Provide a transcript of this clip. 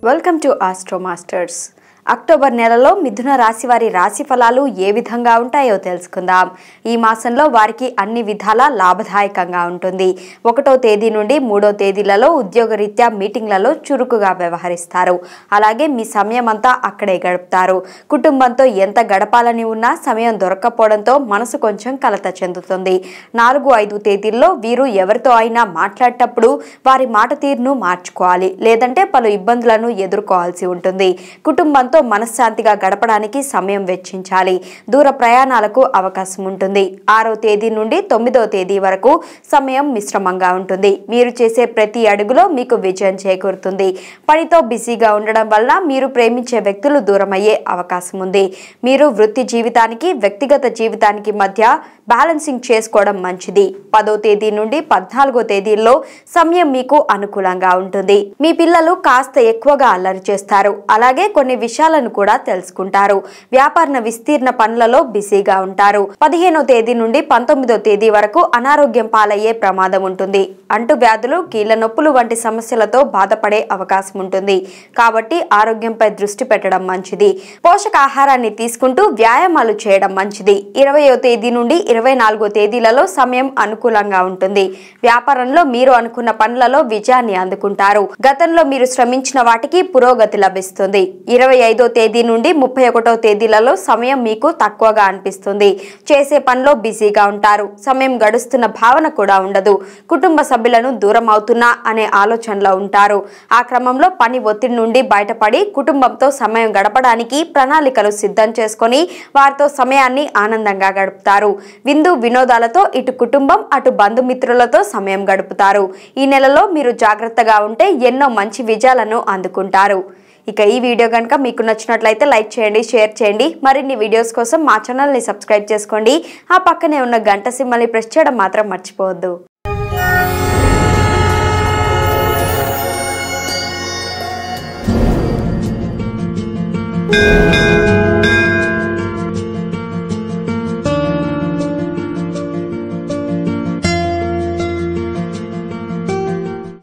welcome to Astro Masters October నెలలో మిథున రాశి వారి రాశి ఫలాలు ఏ విధంగా ఉంటాయో తెలుసుకుందాం ఈ మాసంలో వారికి అన్ని విధాలా లాభదాయకంగా ఉంటుంది ఒకటో తేదీ నుండి మూడో తేదీలలో ఉద్యోగరీత్యా మీటింగ్లలో చురుకుగా వ్యవహరిస్తారు అలాగే మీ సమయం అంతా అక్కడే గడుపుతారు కుటుంబంతో ఎంత గడపాలని ఉన్నా సమయం దొరక్కపోవడంతో మనసు కొంచెం కలత చెందుతుంది నాలుగు ఐదు తేదీల్లో వీరు ఎవరితో అయినా మాట్లాడేటప్పుడు వారి మాట తీరును మార్చుకోవాలి లేదంటే పలు ఇబ్బందులను ఎదుర్కోవాల్సి ఉంటుంది కుటుంబంతో మనశ్శాంతిగా గడపడానికి సమయం వెచ్చించాలి దూర ప్రయాణాలకు అవకాశం ఉంటుంది ఆరో తేదీ నుండి తొమ్మిదో తేదీ వరకు సమయం మిశ్రమంగా ఉంటుంది మీరు చేసే ప్రతి అడుగులో మీకు విజయం చేకూరుతుంది పనితో బిజీగా ఉండడం వల్ల మీరు ప్రేమించే వ్యక్తులు దూరమయ్యే అవకాశం ఉంది మీరు వృత్తి జీవితానికి వ్యక్తిగత జీవితానికి మధ్య బ్యాలెన్సింగ్ చేసుకోవడం మంచిది పదో తేదీ నుండి పద్నాలుగో తేదీల్లో సమయం మీకు అనుకూలంగా ఉంటుంది మీ పిల్లలు కాస్త ఎక్కువగా అల్లరి చేస్తారు అలాగే కొన్ని విషయాలను కూడా తెలుసుకుంటారు వ్యాపార విస్తీర్ణ పనులలో బిజీగా ఉంటారు పదిహేనో తేదీ నుండి పంతొమ్మిదో తేదీ వరకు అనారోగ్యం పాలయ్యే ప్రమాదం ఉంటుంది అంటు వ్యాధులు కీళ్ల నొప్పులు వంటి సమస్యలతో బాధపడే అవకాశం ఉంటుంది కాబట్టి ఆరోగ్యంపై దృష్టి పెట్టడం మంచిది పోషకాహారాన్ని తీసుకుంటూ వ్యాయామాలు చేయడం మంచిది ఇరవయో తేదీ నుండి ఇరవై నాలుగో తేదీలలో సమయం అనుకూలంగా ఉంటుంది వ్యాపారంలో మీరు అనుకున్న పనులలో విజయాన్ని అందుకుంటారు గతంలో మీరు శ్రమించిన వాటికి పురోగతి లభిస్తుంది ఇరవై ఐదో తేదీ నుండి ముప్పై ఒకటో తేదీలలో సమయం మీకు తక్కువగా అనిపిస్తుంది చేసే పనిలో బిజీగా ఉంటారు సమయం గడుస్తున్న భావన కూడా ఉండదు కుటుంబ సభ్యులను దూరం అవుతున్నా అనే ఆలోచనలో ఉంటారు ఆ క్రమంలో పని ఒత్తిడి నుండి బయటపడి కుటుంబంతో సమయం గడపడానికి ప్రణాళికలు సిద్ధం చేసుకొని వారితో సమయాన్ని ఆనందంగా గడుపుతారు విందు వినోదాలతో ఇటు కుటుంబం అటు బంధుమిత్రులతో సమయం గడుపుతారు ఈ నెలలో మీరు జాగ్రత్తగా ఉంటే ఎన్నో మంచి విజయాలను అందుకుంటారు ఇక ఈ వీడియో కనుక మీకు నచ్చినట్లయితే లైక్ చేయండి షేర్ చేయండి మరిన్ని వీడియోస్ కోసం మా ఛానల్ని సబ్స్క్రైబ్ చేసుకోండి ఆ పక్కనే ఉన్న గంట సింబల్ని ప్రెస్ చేయడం మాత్రం మర్చిపోవద్దు thank you